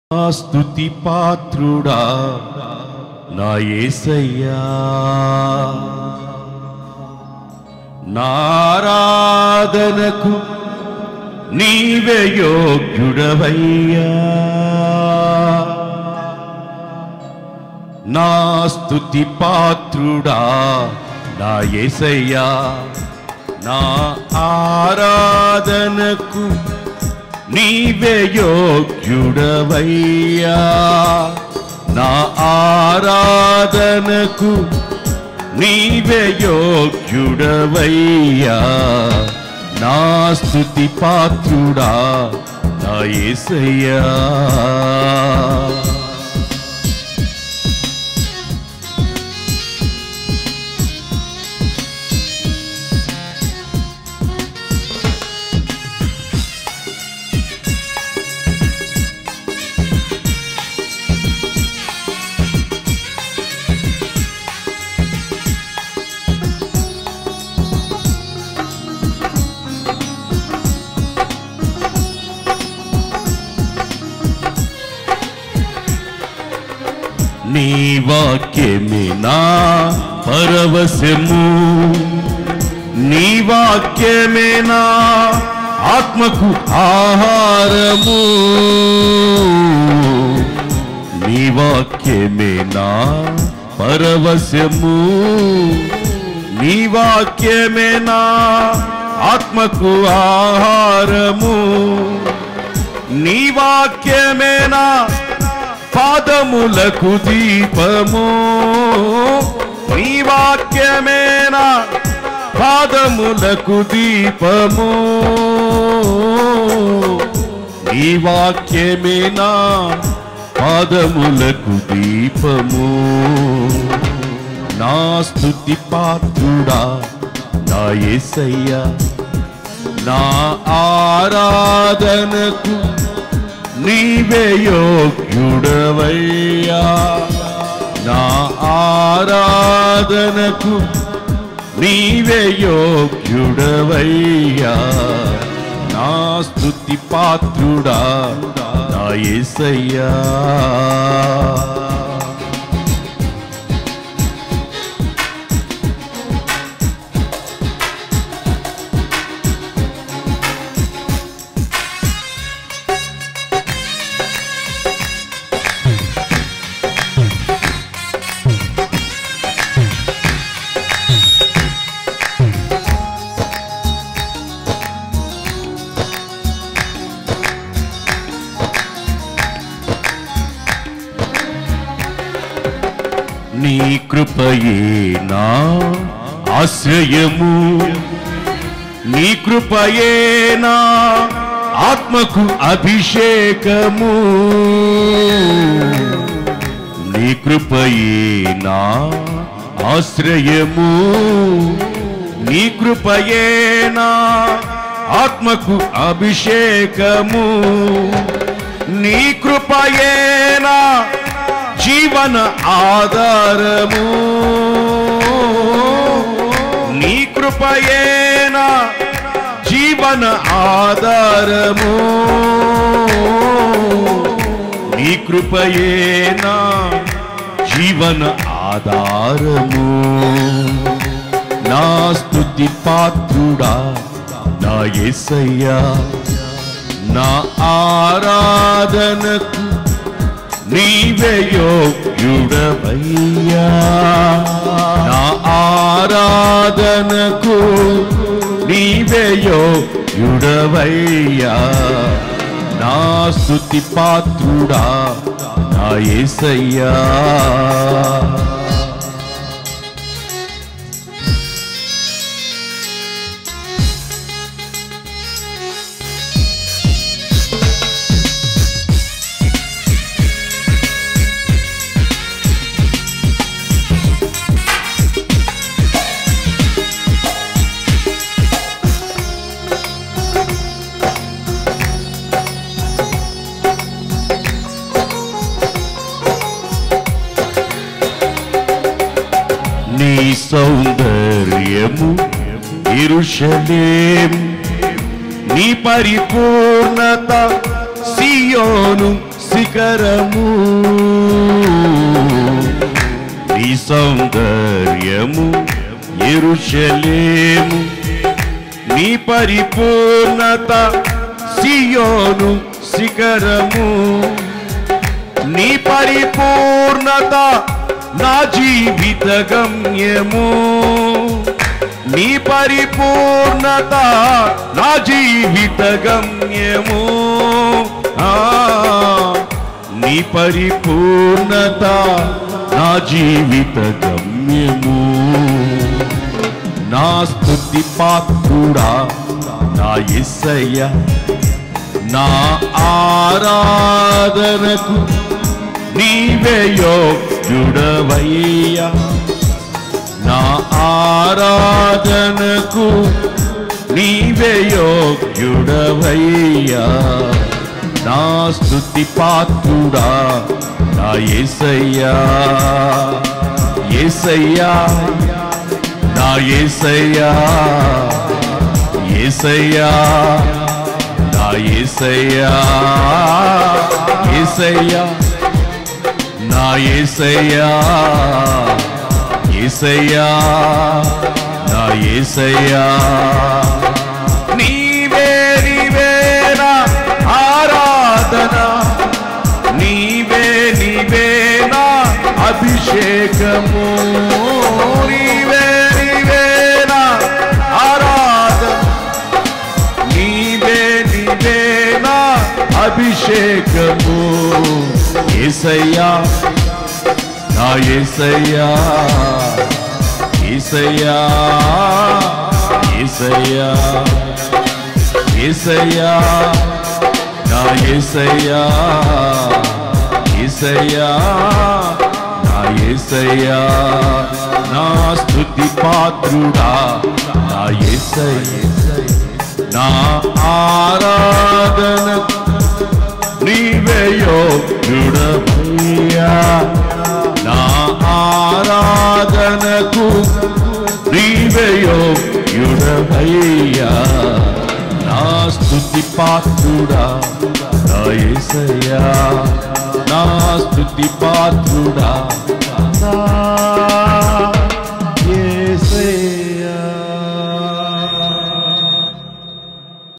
నా స్తుతి పాత్రుడా నా యేసయ్యా నారాధనకు నీవే యోగ్యుడవయ్యా నా స్తుతి పాత్రుడా నా యేసయ్యా నా ఆరాధనకు నీవే యోగ్యుడవయ్యా నా ఆరాధనకు నీవే యోగ్యుడవయ్యా నా స్తుతి పాత్రుడా నా యేసయ్యా నీ వాక్యమే నా పరవశము నీ వాక్యమే నా ఆత్మకు ఆహారము నీ వాక్యమే నా పరవశము నీ వాక్యమే నా ఆత్మకు ఆహారము నీ వాక్యమే నా పాదములకు దీపము నీ వాక్యమేనా పాదములకు దీపము నీ వాక్యమేనా పాదములకు దీపము నా స్తుతి పాత్రుడా నా యేసయ్యా నా ఆరాధనకు నీవే యోగ్యుడవయ్యా నా ఆరాధనకు నీవే యోగ్యుడవయ్యా నా స్తుతి పాత్రుడా నా యేసయ్యా నీ కృపయే నా ఆశ్రయము నీ కృపయే నా ఆత్మకు అభిషేకము నీ కృపయే నా ఆశ్రయము నీ కృపయే నా ఆత్మకు అభిషేకము నీ కృపయే నా జీవన ఆధారము నీ కృపయేనా జీవన ఆధారము నీ కృపయేనా జీవన ఆధారము నా స్తుతి పాత్రుడా నా యేసయ్యా నా ఆరాధనకు నీవే యోగ్యుడవయ్యా నా ఆరాధనకు నీవే యోగ్యుడవయ్యా నా స్తుతి పాత్రుడా నా యేసయ్యా నీ సౌందర్యము ఇరుషలేం నీ పరిపూర్ణత సియోను శిఖరము నీ సౌందర్యము ఎరుషలేము నీ పరిపూర్ణత సియోను శిఖరము నీ పరిపూర్ణత నా జీవిత గమ్యము నీ పరిపూర్ణత నా జీవిత గమ్యము ఆ, నీ పరిపూర్ణత నా జీవిత గమ్యము నా స్తుతి పాత్రుడా నా ఎస్సయ్య నా ఆరాధనకు నీవే యోగ్యుడవయ్యా నా ఆరాధనకు నీవే యోగ్యుడవయ్యా నా స్తుతి పాత్రుడా నా ఏసయ్యా ఏసయ్యా నా ఏసయ్యా ఏసయ్యా నా ఏసయ్యా ఏసయ్యా నా ఏసయ్యా ఏసయ్యా నా ఏసయ్యా నీవే నీవేనా ఆరాధన నీవే నీవేనా అభిషేకము నీవే నీవేనా ఆరాధన నీవే నీవేనా అభిషేకము ఏసయ్యా నా ఏసయ్యా ఏసయ్యా ఏసయ్యా ఏసయ్యా నా ఏసయ్యా ఏసయ్యా నా ఏసయ్యా నా స్తుతి పాత్రుడా నా ఏసయ్యా నా ఆరాధన నీవే యోగ్యుడమయ్యా నా ఆరాధనకు నీవే యోగ్యుడమయ్యా నా స్తుతి పాత్రుడా నా యేసయ్యా నా స్తుతి పాత్రుడా